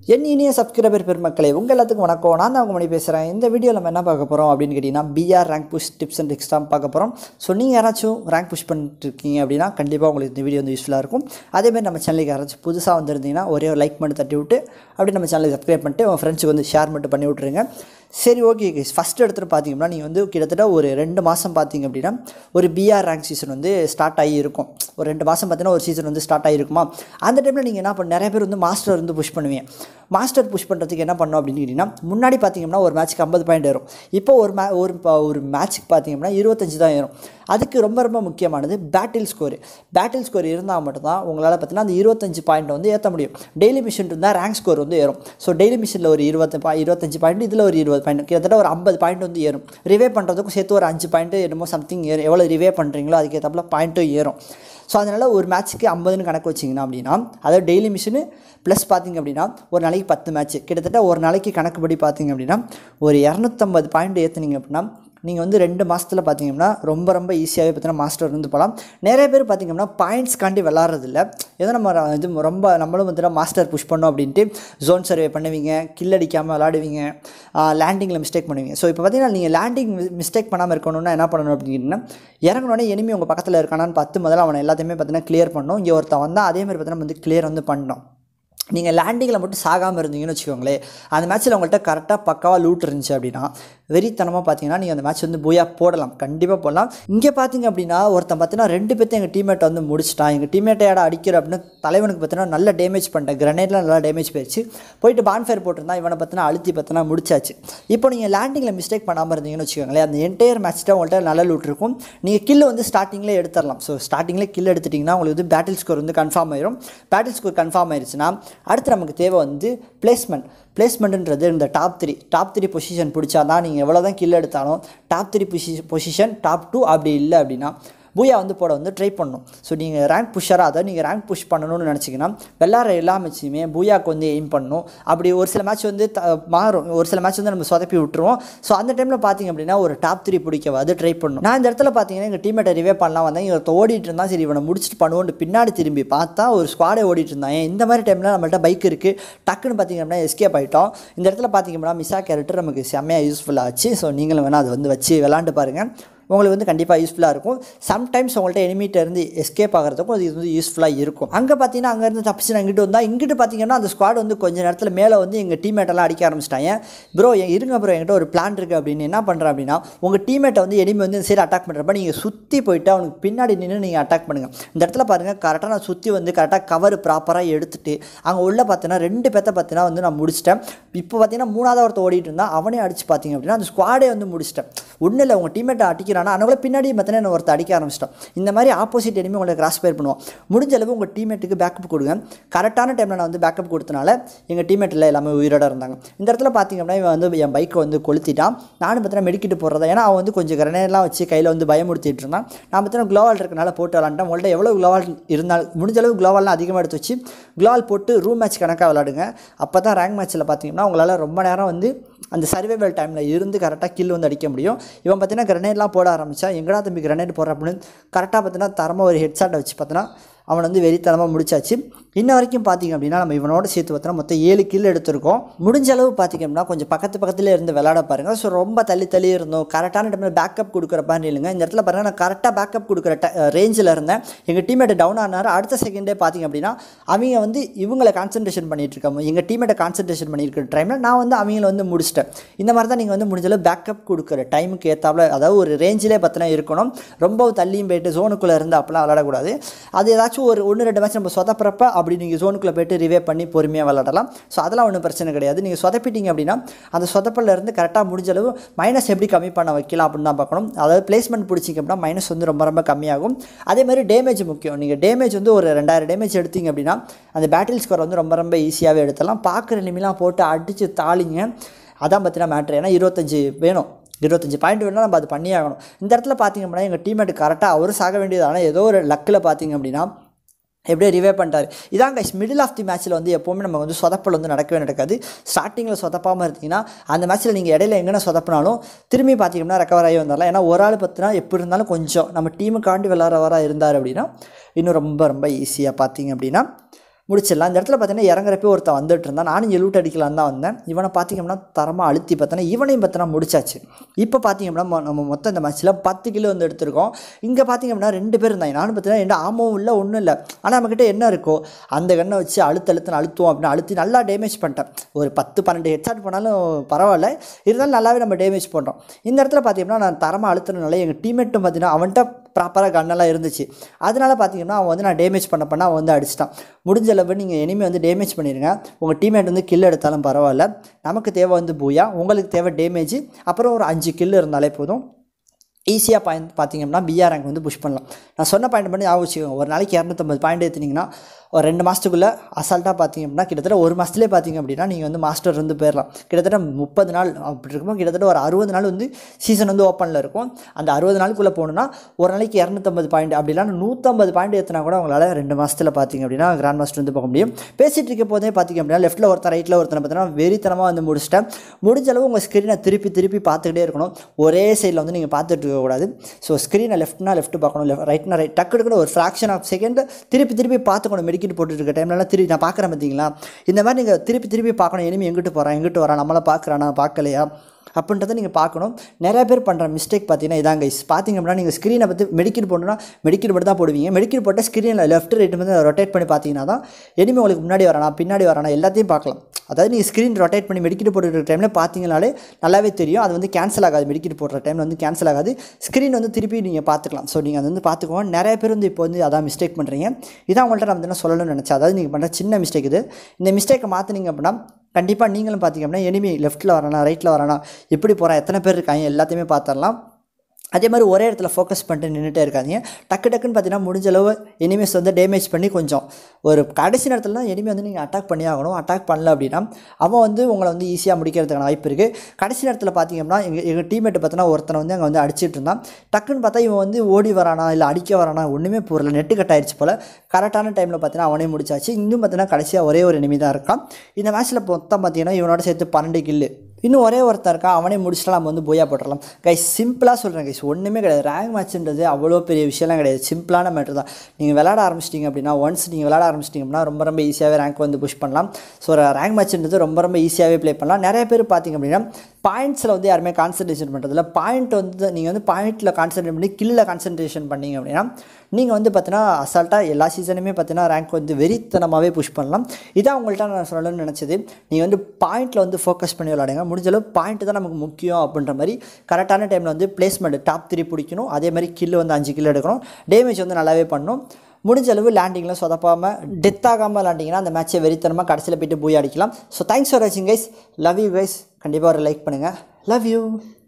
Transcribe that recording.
என் இனிய சப்ஸ்கிரைபர் பெருமக்களே உங்கள் எல்லாத்துக்கும் வணக்கம் நான் தான் உங்கள் மணி பேசுகிறேன் இந்த வீடியோவில் நம்ம என்ன பார்க்க போகிறோம் அப்படின்னு கேட்டிங்கன்னா PR rank push tips and tricks தான் பார்க்க போகிறோம் ஸோ நீங்கள் யாராச்சும் ரேங்க் புஷ் பண்ணிட்டு இருக்கீங்க அப்படின்னா கண்டிப்பாக உங்களுக்கு இந்த வீடியோ வந்து யூஸ்ஃபுல்லாக இருக்கும் அதேமாதிரி நம்ம சேனலுக்கு யாராச்சும் புதுசாக வந்திருந்தீங்கன்னா ஒரே ஒரு லைக் மட்டும் தட்டி விட்டு அப்படி நம்ம சேனலை சப்ஸ்கிரைப் பண்ணிட்டு உங்கள் ஃப்ரெண்ட்ஸுக்கு வந்து ஷேர் மட்டும் பண்ணி விட்ருங்க சரி ஓகே ஃபஸ்ட் எடுத்துகிட்டு பார்த்தீங்கன்னா நீங்கள் வந்து கிட்டத்தட்ட ஒரு ரெண்டு மாதம் பார்த்தீங்க அப்படின்னா ஒரு பிஆர் ரேங்க் சீசன் வந்து ஸ்டார்ட் ஆகி இருக்கும் ஒரு ரெண்டு மாதம் பார்த்தீங்கன்னா ஒரு சீசன் வந்து ஸ்டார்ட் ஆகிருக்குமா அந்த டைமில் நீங்கள் என்ன பண்ண நிறைய பேர் வந்து மாஸ்டர் வந்து புஷ் பண்ணுவீங்க மாஸ்டர் புஷ் பண்ணுறதுக்கு என்ன பண்ணோம் அப்படின்னு கேட்டிங்கன்னா முன்னாடி பார்த்தீங்கன்னா ஒரு மேட்ச்க்கு ஐம்பது பாயிண்ட் வரும் இப்போ ஒரு மே ஒரு ப- ஒரு மேட்ச்சுக்கு பார்த்தீங்கன்னா இருபத்தஞ்சு தான் வரும் அதுக்கு ரொம்ப ரொம்ப முக்கியமானது பேட்டில் ஸ்கோர் பேட்டில் ஸ்கோர் இருந்தால் மட்டும்தான் உங்களால் பார்த்தீங்கன்னா அந்த இருபத்தஞ்சு பாயிண்ட் வந்து ஏற்ற முடியும் டெய்லி மிஷின் இருந்தால் ரேங்க் ஸ்கோர் வந்து ஏறும் ஸோ டெய்லி மிஷினில் ஒரு இருபத்து பா இருபத்தஞ்சு பாயிண்ட் இதில் ஒரு இருபது பாயிண்ட் கிட்டத்தட்ட ஒரு ஐம்பது பாயிண்ட் வந்து ஏறும் ரிவே பண்ணுறதுக்கும் சேர்த்து ஒரு அஞ்சு பாயிண்ட் என்னமோ சம்திங் ஏறும் எவ்வளோ ரிவே பண்ணுறீங்களோ அதுக்கேற்றப்பல பாயிண்ட்டும் ஏறும் ஸோ அதனால் ஒரு மேட்ச்சுக்கு ஐம்பதுன்னு கணக்கு வச்சிங்கன்னா அப்படின்னா அதாவது டெய்லி மிஷினு ப்ளஸ் பார்த்தீங்க அப்படின்னா ஒரு நாளைக்கு பத்து மேட்ச் கிட்டத்தட்ட ஒரு நாளைக்கு கணக்குப்படி பார்த்தீங்க அப்படின்னா ஒரு இரநூத்தம்பது பாயிண்ட் ஏற்றுனீங்க அப்படின்னா நீங்கள் வந்து ரெண்டு மாதத்தில் பார்த்தீங்கன்னா ரொம்ப ரொம்ப ஈஸியாகவே பார்த்தீங்கன்னா மாஸ்டர் வந்து போகலாம் நிறைய பேர் பார்த்தீங்கன்னா பாயிண்ட்ஸ்காண்டி விளாட்றதில்ல ஏதோ நம்ம ர- இது ரொம்ப நம்மளும் வந்து மாஸ்டர் புஷ் பண்ணோம் அப்படின்ட்டு ஜோன் சர்வே பண்ணுவீங்க கில் அடிக்காமல் விளாடுவீங்க லேண்டிங்கில் மிஸ்டேக் பண்ணுவீங்க ஸோ இப்போ பார்த்தீங்கன்னா நீங்கள் லேண்டிங் மிஸ்டேக் பண்ணாமல் இருக்கணும்னா என்ன பண்ணணும் அப்படின்னா இறங்கினோடனே எனிமி உங்கள் பக்கத்தில் இருக்கானான்னு பார்த்து முதல்ல அவனை எல்லாத்தையுமே பார்த்தீங்கன்னா கிளியர் பண்ணணும் இங்கே ஒருத்தன் வந்தால் அதே மாதிரி பார்த்தீங்கன்னா வந்து கிளியர் வந்து பண்ணணும் நீங்கள் லேண்டிங்கில் மட்டும் சாகாமல் இருந்தீங்கன்னு வச்சுக்கோங்களேன் அந்த மேட்ச்சில் உங்கள்கிட்ட கரெக்டாக பக்காவாக லூட் இருந்துச்சு அப்படின்னா வெறித்தனமாக பார்த்தீங்கன்னா நீங்கள் அந்த மேட்ச் வந்து பூயா போடலாம் கண்டிப்பாக போடலாம் இங்கே பார்த்தீங்க அப்படின்னா ஒருத்தன் பார்த்தீங்கன்னா ரெண்டு பேர்த்தையும் எங்கள் டீம்மேட்டை வந்து முடிச்சிட்டான் எங்கள் டீம்மேட்டை யாடா அடிக்கிற அப்படின்னு தலைவனுக்கு பார்த்தீங்கன்னா நல்ல டேமேஜ் பண்ணிட்டேன் கிரனேட்லாம் நல்லா டேமேஜ் போயிடுச்சு போயிட்டு பான்ஃபயர் போட்டிருந்தா இவனை பார்த்தீங்கன்னா அழுத்தி பார்த்தீங்கன்னா முடிச்சாச்சு இப்போ நீங்கள் லேண்டிங்கில் மிஸ்டேக் பண்ணாமல் இருந்தீங்கன்னு வச்சுக்கோங்களேன் அந்த என்டையர் மேட்ச்சில் உங்கள்கிட்ட நல்ல லூட் இருக்கும் நீங்கள் கில் வந்து ஸ்டார்டிங்லேயே எடுத்துடலாம் ஸோ ஸ்டார்டிங்லேயே கில் எடுத்துட்டிங்கன்னா உங்களுக்கு வந்து பேட்டில் ஸ்கோர் வந்து கன்ஃபார்ம் ஆயிரும் பேட்டில் ஸ்கோர் கன்ஃபார்ம் ஆயிருச்சுன்னா அடுத்து நமக்கு தேவை வந்து பிளேஸ்மெண்ட் பிளேஸ்மெண்ட்ன்றது இந்த top three top three position பிடிச்சா தான் நீங்கள் எவ்வளோ தான் கில் எடுத்தாலும் top three position top two அப்படி இல்லை அப்படின்னா பூயா வந்து போட வந்து ட்ரை பண்ணணும் ஸோ நீங்கள் ரேங்க் புஷ்ஷராக அதாவது நீங்கள் ரேங்க் புஷ் பண்ணணும்னு நினச்சிங்கன்னா வெள்ளார எல்லா மேட்சுமே பூயாக்கு வந்து எய்ம் பண்ணணும் அப்படி ஒரு சில மேட்ச் வந்து த மாறும் ஒரு சில மேட்ச் வந்து நம்ம சொதப்பி விட்டுருவோம் ஸோ அந்த டைமில் பார்த்தீங்க அப்படின்னா ஒரு டாப் த்ரீ பிடிக்கவாது ட்ரை பண்ணணும் நான் இந்த இடத்துல பார்த்தீங்கன்னா எங்கள் டீமேட்டை ரிவே பண்ணலாம் வந்தேன் இவன் ஓடிட்டு இருந்தான் சரி இவனை முடிச்சுட்டு பண்ணுவோன்னு பின்னாடி திரும்பி பார்த்தா ஒரு ஸ்குவாடே ஓடிட்டு இருந்தான் ஏன் இந்த மாதிரி டைமில் நம்மள்ட்ட பைக் இருக்குது டக்குன்னு பார்த்தீங்க அப்படின்னா எஸ்கேப் ஆகிட்டோம் இந்த இடத்துல பார்த்தீங்க அப்படின்னா மிஸ்ஸா கேரக்டர் நமக்கு செம்மையாக யூஸ்ஃபுல்லாக ஆச்சு ஸோ நீங்களும் வேணால் அதை வந்து வச்சு விளாண்டு பாருங்கள் உங்களுக்கு வந்து கண்டிப்பாக யூஸ்ஃபுல்லாக இருக்கும் சம்டைம்ஸ் உங்கள்கிட்ட எனிமிட்ட இருந்து எஸ்கேப் ஆகிறதுக்கும் அது வந்து யூஸ்ஃபுல்லாக இருக்கும் அங்கே பார்த்தீங்கன்னா அங்கேருந்து தப்பிச்சு நான் இங்கிட்டு வந்தால் இங்கிட்டு பார்த்தீங்கன்னா அந்த ஸ்குவாட் வந்து கொஞ்சம் நேரத்தில் மேலே வந்து எங்கள் டீமேட்டெல்லாம் அடிக்க ஆரம்பிச்சிட்டாங்க ப்ரோ இருங்க ப்ரோ என்கிட்ட ஒரு பிளான் இருக்குது அப்படின்னு என்ன பண்ணுறேன் அப்படின்னா உங்கள் டீமேட்டை வந்து எனிமி வந்து இந்த சைடு அட்டாக் பண்ணுறப்ப நீங்கள் சுற்றி போயிட்டு அவனுக்கு பின்னாடி நின்று நீங்கள் அட்டாக் பண்ணுங்கள் இந்த இடத்துல பாருங்கள் கரெக்டாக நான் சுற்றி வந்து கரெக்டாக கவர் ப்ராப்பராக எடுத்துட்டு அங்கே உள்ள பார்த்தீங்கன்னா ரெண்டு பேர்த்த பார்த்தீங்கன்னா வந்து நான் முடிச்சிட்டேன் இப்போ பார்த்தீங்கன்னா மூணாவது ஒருத்த ஓடிட்டு இருந்தால் அவனே அடிச்சு பார்த்தீங்க அப்படின்னா அந்த ஸ்குவாடே வந்து முடிச்சிட்டேன் ஒன்றும் இல்லை உங்கள் டீமேட்டை அடிக்கிறானா அவங்கள பின்னாடி பார்த்தீங்கன்னா என்ன ஒருத்தர் அடிக்க ஆரம்பிச்சிட்டோம் இந்த மாதிரி ஆப்போசிட் எனிமே உங்களை கிராஸ் ஃபயர் பண்ணுவோம் முடிஞ்ச அளவு உங்கள் டீமேட்டுக்கு பேக்கப் கொடுங்க கரெக்டான டைமில் நான் வந்து பேக்கப் கொடுத்தனால எங்கள் டீமேட்டில் எல்லாமே உயிரோட இருந்தாங்க இந்த இடத்துல பார்த்தீங்க அப்படின்னா இவன் வந்து என் பைக்கை வந்து கொளுத்திட்டான் நானும் பார்த்தீங்கன்னா மெடிக்கிட்டு போடுறதா ஏன்னா அவன் வந்து கொஞ்சம் கிரனேட்லாம் வச்சு கையில் வந்து பயமுடுத்திட்டு இருந்தான் நான் பார்த்தீங்கன்னா க்ளோவால் இருக்கனால போட்டு விளாண்டேன் உங்கள்ட்ட எவ்வளோ க்ளோவால் இருந்தால் முடிஞ்ச அளவு க்ளோவால்லாம் அதிகமாக எடுத்து வச்சு க்ளோவால் போட்டு ரூம் மேட்ச் கணக்காக விளாடுங்க அப்போ தான் ரேங்க் மேட்ச்சில் பார்த்தீங்கன்னா உங்களால் ரொம்ப நேரம் வந்து அந்த சர்வைவல் டைமில் இருந்து கரெக்டாக கில் வந்து அடிக்க முடியும் இவன் பார்த்தீங்கன்னா கிரனேட்லாம் போட ஆரம்பித்தா எங்கடா தம்பி கிரனேட் போடுற அப்படின்னு கரெக்டாக பார்த்தீங்கன்னா தரமாக ஒரு ஹெட்ஷாட்டை வச்சு பார்த்தீங்கன்னா அவனை வந்து வெறித்தனமாக முடிச்சாச்சு இன்ன வரைக்கும் பார்த்தீங்க அப்படின்னா நம்ம இவனோட சேர்த்து பார்த்தோன்னா மொத்தம் ஏழு கில் எடுத்திருக்கோம் முடிஞ்ச அளவு பார்த்தீங்க அப்படின்னா கொஞ்சம் பக்கத்து பக்கத்துல இருந்து விளாட பாருங்க ஸோ ரொம்ப தள்ளி தள்ளி இருந்தோம் கரெக்டான டைமில் பேக்கப் கொடுக்குற மாதிரி இல்லைங்க இந்த இடத்துல பாருங்க நான் கரெக்டாக பேக்கப் கொடுக்குற ரேஞ்சில் இருந்தேன் எங்கள் டீமேட் டவுன் ஆனார் அடுத்த செகண்டே பார்த்தீங்க அப்படின்னா அவங்க வந்து இவங்களை கான்சன்ட்ரேஷன் பண்ணிட்டு இருக்காங்க எங்கள் டீமேட்டை கான்சன்ட்ரேஷன் பண்ணியிருக்கிற டைமில் நான் வந்து அவங்கள வந்து முடிச்சிட்டேன் இந்த மாதிரி தான் நீங்கள் வந்து முடிஞ்ச அளவு பேக்கப் கொடுக்குற டைமுக்கு ஏற்றாப்புல அதாவது ஒரு ரேஞ்சிலே பார்த்தீங்கன்னா இருக்கணும் ரொம்ப தள்ளியும் போயிட்டு ஜோனுக்குள்ளே இருந்து அப்பெல்லாம் விளாடக்கூடாது அது ஏதாச்சும் ஒரு ஒன்று ரெண்டு மேட்ச் நம்ம சொதப்புறப்ப அப்படி நீங்கள் ஜோனுக்குள்ளே போயிட்டு ரிவே பண்ணி பொறுமையாக விளாடலாம் ஸோ அதெல்லாம் ஒன்றும் பிரச்சனை கிடையாது நீங்கள் சொதப்பிட்டீங்க அப்படின்னா அந்த சொதப்பில் இருந்து கரெக்டாக முடிஞ்ச அளவு மைனஸ் எப்படி கம்மி பண்ண வைக்கலாம் அப்படின்னு தான் பார்க்கணும் அதாவது பிளேஸ்மெண்ட் பிடிச்சிங்க அப்படின்னா மைனஸ் வந்து ரொம்ப ரொம்ப கம்மியாகும் அதே மாதிரி டேமேஜ் முக்கியம் நீங்கள் டேமேஜ் வந்து ஒரு ரெண்டாயிரம் டேமேஜ் எடுத்தீங்க அப்படின்னா அந்த பேட்டில் ஸ்கோர் வந்து ரொம்ப ரொம்ப ஈஸியாகவே எடுத்துடலாம் பார்க்குற நிமிலாம் போட்டு அடித்து தாளிங்க அதான் பார்த்தீங்கன்னா மேட்ரு ஏன்னா இருபத்தஞ்சி வேணும் இருபத்தஞ்சி பாயிண்ட் வேணால் நம்ம அது பண்ணி ஆகணும் இந்த இடத்துல பார்த்தீங்க அப்படின்னா எங்கள் டீமேட் கரெக்டாக அவரும் சாக வேண்டியது ஆனால் ஏதோ ஒரு லக்கில் பார்த்தீங்க அப்படின்னா எப்படியோ ரிவே பண்ணிட்டாரு இதான் கைஸ் மிடில் ஆஃப் தி மேட்ச்சில் வந்து எப்போவுமே நம்ம வந்து சொதப்பல் வந்து நடக்கவே நடக்காது ஸ்டார்டிங்கில் சொதப்பாமல் இருந்தீங்கன்னா அந்த மேட்ச்சில் நீங்கள் இடையில எங்கே சொதப்பினாலும் திரும்பி பார்த்தீங்கன்னா ரெக்கவர் ஆகி வந்தாலும் ஏன்னா ஒரு ஆள் பார்த்தினா எப்படி இருந்தாலும் கொஞ்சம் நம்ம டீமுக்காண்டி விளாட்றவராக இருந்தார் அப்படின்னா இன்னும் ரொம்ப ரொம்ப ஈஸியாக பார்த்தீங்க அப்படின்னா முடிச்சிடலாம் இந்த இடத்துல பார்த்தீங்கன்னா இறங்குறப்ப ஒருத்தன் வந்துட்டு இருந்தான் நானும் இங்கே லூட் அடிக்கலான்னு தான் வந்தேன் இவனை பார்த்தீங்கன்னா தரமாக அழுத்தி பார்த்தோன்னா இவனையும் பார்த்தோன்னா முடிச்சாச்சு இப்போ பார்த்தீங்கன்னா மொ- நம்ம மொத்தம் இந்த மேட்ச்சில் பத்து கிலோ வந்து எடுத்திருக்கோம் இங்கே பார்த்தீங்க அப்படின்னா ரெண்டு பேர் இருந்தாங்க நானும் பார்த்தீங்கன்னா எந்த ஆமாவும் இல்லை ஒன்றும் இல்லை ஆனால் நம்மக்கிட்ட என்ன இருக்கோ அந்த கண்ணை வச்சு அழுத்து அழுத்துன்னு அழுத்துவோம் அப்படின்னு அழுத்தி நல்லா டேமேஜ் பண்ணிட்டேன் ஒரு பத்து பன்னெண்டு ஹெட்ஷாட் பண்ணாலும் பரவாயில்ல இருந்தாலும் நல்லாவே நம்ம டேமேஜ் பண்ணுறோம் இந்த இடத்துல பார்த்தீங்கன்னா நான் தரமாக அழுத்துறதுனால எங்கள் டீம்மேட்டும் பார்த்தீங்கன்னா அவன்கிட்ட ப்ராப்பராக கண்ணெல்லாம் இருந்துச்சு அதனால பார்த்தீங்கன்னா அவன் வந்து நான் டேமேஜ் பண்ண பண்ண அவன் வந்து அடிச்சிட்டான் முடிஞ்ச அளவு நீங்கள் இனிமே வந்து டேமேஜ் பண்ணிடுங்க உங்கள் டீம்மேட் வந்து கில் எடுத்தாலும் பரவாயில்ல நமக்கு தேவை வந்து பூயா உங்களுக்கு தேவை டேமேஜ் அப்புறம் ஒரு அஞ்சு கில் இருந்தாலே போதும் ஈஸியாக பாயிண்ட் பார்த்தீங்கன்னா பிஆர் ரேங்க் வந்து புஷ் பண்ணலாம் நான் சொன்ன பாயிண்ட் பண்ணி ஞாபகம் வச்சுக்கோங்க ஒரு நாளைக்கு இரநூத்தம்பது பாயிண்ட் ஏற்றினீங்கன்னா ஒரு ரெண்டு மாதத்துக்குள்ளே அசால்ட்டாக பார்த்தீங்க அப்படின்னா கிட்டத்தட்ட ஒரு மாதத்துலேயே பார்த்தீங்க அப்படின்னா நீங்கள் வந்து மாஸ்டர் வந்து போயிடலாம் கிட்டத்தட்ட முப்பது நாள் அப்படி இருக்கும்போது கிட்டத்தட்ட ஒரு அறுபது நாள் வந்து சீசன் வந்து ஓப்பனில் இருக்கும் அந்த அறுபது நாளுக்குள்ளே போகணுன்னா ஒரு நாளைக்கு இரநூத்தம்பது பாயிண்ட் அப்படி இல்லைன்னா நூற்றம்பது பாயிண்ட் ஏற்றினா கூட உங்களால் ரெண்டு மாதத்தில் பார்த்தீங்க அப்படின்னா கிராண்ட் மாஸ்டர் வந்து போக முடியும் பேசிகிட்டு இருக்க போதே பார்த்தீங்க அப்படின்னா லெஃப்ட்டில் ஒருத்தன் ரைட்டில் ஒருத்தனை பார்த்தீங்கன்னா வெறித்தனமாக வந்து முடிச்சிட்டேன் முடிஞ்ச அளவு உங்கள் ஸ்க்ரீனை திருப்பி திருப்பி பார்த்துக்கிட்டே இருக்கணும் ஒரே சைடில் வந்து நீங்கள் பார்த்துட்டு இருக்கக்கூடாது ஸோ ஸ்க்ரீனை லெஃப்ட்னா லெஃப்ட் பார்க்கணும் லெஃப்ட் ரைட்னா ரைட் டக்கு டக்குன்னு ஒரு ஃப்ராக்ஷன் ஆஃப் செகண்ட் திருப்பி திருப்பி பார்த்துக்கணும் மெடிக்கெட் போட்டுட்டு இருக்க டைம்லலாம் திருப்பி நான் பார்க்குறேன் பார்த்தீங்களா இந்த மாதிரி நீங்கள் திருப்பி திருப்பி பார்க்கணும் இனிமேல் எங்கிட்டு போகிறான் எங்கிட்டு வரான் நம்மளை பார்க்குறானா பார்க்கலையா அப்படின்றத நீங்கள் பார்க்கணும் நிறைய பேர் பண்ணுற மிஸ்டேக் பார்த்தீங்கன்னா இதாங்க கைஸ் பார்த்தீங்க அப்படின்னா நீங்கள் ஸ்க்ரீனை பற்றி மெடிக்கல் போடணும்னா மெடிக்கல் மட்டும் தான் போடுவீங்க மெடிக்கல் போட்டால் ஸ்க்ரீனில் லெஃப்ட் ரைட் வந்து ரொட்டேட் பண்ணி பார்த்தீங்கன்னா தான் எனிமே உங்களுக்கு முன்னாடி வரானா பின்னாடி வரானா எல்லாத்தையும் பார்க்கலாம் அதாவது நீங்கள் ஸ்க்ரீன் ரொட்டேட் பண்ணி மெடிக்கல் போட்டுருக்க டைமில் பார்த்தீங்கனாலே நல்லாவே தெரியும் அது வந்து கேன்சல் ஆகாது மெடிக்கல் போடுற டைமில் வந்து கேன்சல் ஆகாது ஸ்க்ரீன் வந்து திருப்பி நீங்கள் பார்த்துக்கலாம் ஸோ நீங்கள் அதை வந்து பார்த்துக்கோங்க நிறைய பேர் வந்து இப்போ வந்து அதான் மிஸ்டேக் பண்ணுறீங்க இதான் உங்கள்கிட்ட நான் வந்து என்ன சொல்லணும்னு நினச்சேன் அதாவது நீங்கள் பண்ணுற சின்ன மிஸ்டேக் இது இந்த மிஸ்டேக்கை மாற்றினீங்க அப்படின்னா கண்டிப்பாக நீங்களும் பார்த்தீங்க அப்படின்னா எனிமி லெஃப்ட்டில் வரானா ரைட்டில் வரானா எப்படி போகிறான் எத்தனை பேர் இருக்காங்க எல்லாத்தையுமே பார்த்துடலாம் அதே மாதிரி ஒரே இடத்துல ஃபோக்கஸ் பண்ணிட்டு நின்றுட்டே இருக்காதீங்க டக்கு டக்குன்னு பார்த்தீங்கன்னா முடிஞ்ச அளவு எனிமீஸ் வந்து டேமேஜ் பண்ணி கொஞ்சம் ஒரு கடைசி நேரத்தில் தான் எனிமி வந்து நீங்கள் அட்டாக் பண்ணி ஆகணும் அட்டாக் பண்ணல அப்படின்னா அவன் வந்து உங்களை வந்து ஈஸியாக முடிக்கிறதுக்கான வாய்ப்பு இருக்குது கடைசி நேரத்தில் பார்த்தீங்க அப்படின்னா எங்கள் எங்கள் டீம்மேட் பார்த்தோன்னா ஒருத்தனை வந்து அங்கே வந்து அடிச்சிட்டு இருந்தான் டக்குன்னு பார்த்தா இவன் வந்து ஓடி வரானா இல்லை அடிக்க வரானா ஒன்றுமே போகல நெட்டு கட் ஆயிடுச்சு போல் கரெக்டான டைமில் பார்த்தீங்கன்னா அவனே முடிச்சாச்சு இன்னும் பார்த்தீங்கன்னா கடைசியாக ஒரே ஒரு enemy தான் இருக்கான் இந்த மேட்ச்சில் மொத்தம் பார்த்தீங்கன்னா இவனோட சேர்த்து பன்னெண்டு கில்லு இன்னும் ஒரே ஒருத்தன் இருக்கான் அவனே முடிச்சுட்டு நம்ம வந்து போயா போட்டுடலாம் கைஸ் சிம்பிளாக சொல்கிறேன் கைஸ் ஒன்றுமே கிடையாது ரேங்க் மேட்ச்ன்றது அவ்வளோ பெரிய விஷயம்லாம் கிடையாது சிம்பிளான மேட்ரு தான் நீங்கள் விளாட ஆரம்பிச்சிட்டிங்க அப்படின்னா ஒன்ஸ் நீங்கள் விளாட ஆரம்பிச்சிட்டிங்க அப்படின்னா ரொம்ப ரொம்ப ஈஸியாகவே ரேங்க் வந்து புஷ் பண்ணலாம் ஸோ ரேங்க் மேட்ச்ன்றது ரொம்ப ரொம்ப ஈஸியாகவே ப்ளே பண்ணலாம் நிறைய பேர் பார்த்தீங்க அப்படின்னா பாயிண்ட்ஸில் வந்து யாருமே கான்சன்ட்ரேஷன் பண்ணுறதில்ல பாயிண்ட் வந்து நீங்கள் வந்து பாயிண்ட்டில் கான்சன்ட்ரேட் பண்ணி கில்லில் கான்சன்ட்ரேஷன் பண்ணீங்க அப்படின்னா நீங்கள் வந்து பார்த்தீங்கன்னா அசால்ட்டாக எல்லா சீசனுமே பார்த்தீங்கன்னா ரேங்க் வந்து வெறித்தனமாகவே புஷ் பண்ணலாம் இதான் உங்கள்கிட்ட நான் சொல்லணும்னு நினச்சது நீங்கள் வந்து பாயிண்ட்டில் வந்து ஃபோக்கஸ் பண்ணி விளாடுங்க முடிஞ்ச அளவு பாயிண்ட் தான் நமக்கு முக்கியம் அப்படின்ற மாதிரி கரெக்டான டைமில் வந்து பிளேஸ்மெண்ட் டாப் த்ரீ பிடிக்கணும் அதே மாதிரி கில் வந்து அஞ்சு கில் எடுக்கணும் டேமேஜ் வந்து நல்லாவே பண்ணணும் முடிஞ்ச அளவு லேண்டிங்கில் சொதப்பாமல் டெத் ஆகாமல் விளாண்டிங்கன்னா அந்த மேட்ச்சை வெறித்தனமாக கடைசியில் போயிட்டு போய் அடிக்கலாம் ஸோ தேங்க்ஸ் ஃபார் வாட்சிங் கைஸ் லவ் யூ கைஸ் கண்டிப்பாக ஒரு லைக் பண்ணுங்கள் லவ் யூ